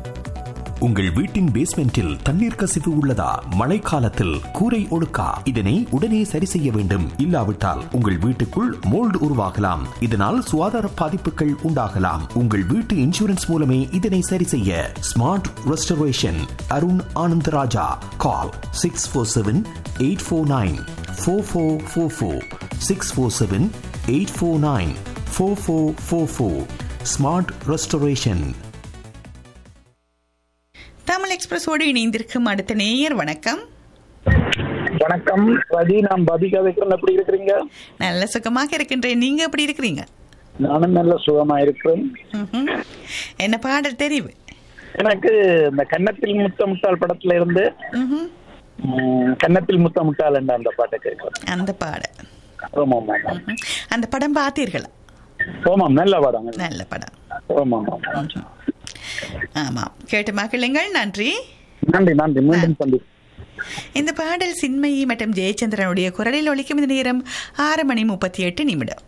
உங்கள் வீட்டின் பேஸ்மெண்டில் தண்ணீர் கசிவு உள்ளதா மழைக்காலத்தில் கூரை ஒழுக்கா இதனை உடனே சரி செய்ய வேண்டும் இல்லாவிட்டால் உங்கள் வீட்டுக்குள் மோல்டு உருவாகலாம் இதனால் சுகாதார பாதிப்புகள் உண்டாகலாம் உங்கள் வீட்டு இன்சூரன்ஸ் மூலமே இதனை சரி செய்ய smart restoration Arun Anandaraja call six four seven eight four nine four four four four six four seven eight four nine four four four four smart restoration Tamil எக்ஸ்பிரஸோடு இணைந்திருக்கும் அடுத்த நேயர் வணக்கம் வணக்கம் ரஜி நான் பபிகா வைக்கிறேன் எப்படி இருக்கிறீங்க நல்ல சுகமாக இருக்கின்றேன் நீங்க எப்படி இருக்கிறீங்க நானும் நல்ல சுகமா இருக்கிறேன் ம்ஹும். என்ன பாடல் தெரிவு எனக்கு இந்த கன்னத்தில் முத்த முட்டாள் படத்துல இருந்து ம்ஹும். ம், கன்னத்தில் முத்த முட்டாள் என்ற அந்த பாட்டை கேட்கிறேன் அந்த பாடல் ஆமாம் ஆமாம் ம்ஹும். அந்த படம் பார்த்தீர்களா ஆமாம் நல்ல படம் நல்ல படம் ஆமாம் ஆமாம் ம்ஹும். ஆமாம் கேட்டு மகிழுங்கள் நன்றி நன்றி நன்றி மீண்டும் சந்தி இந்த பாடல் சின்மயி மற்றும் ஜெயச்சந்திரனுடைய குரலில் ஒலிக்கும் இந்த நேரம் ஆறு மணி முப்பத்தி எட்டு நிமிடம்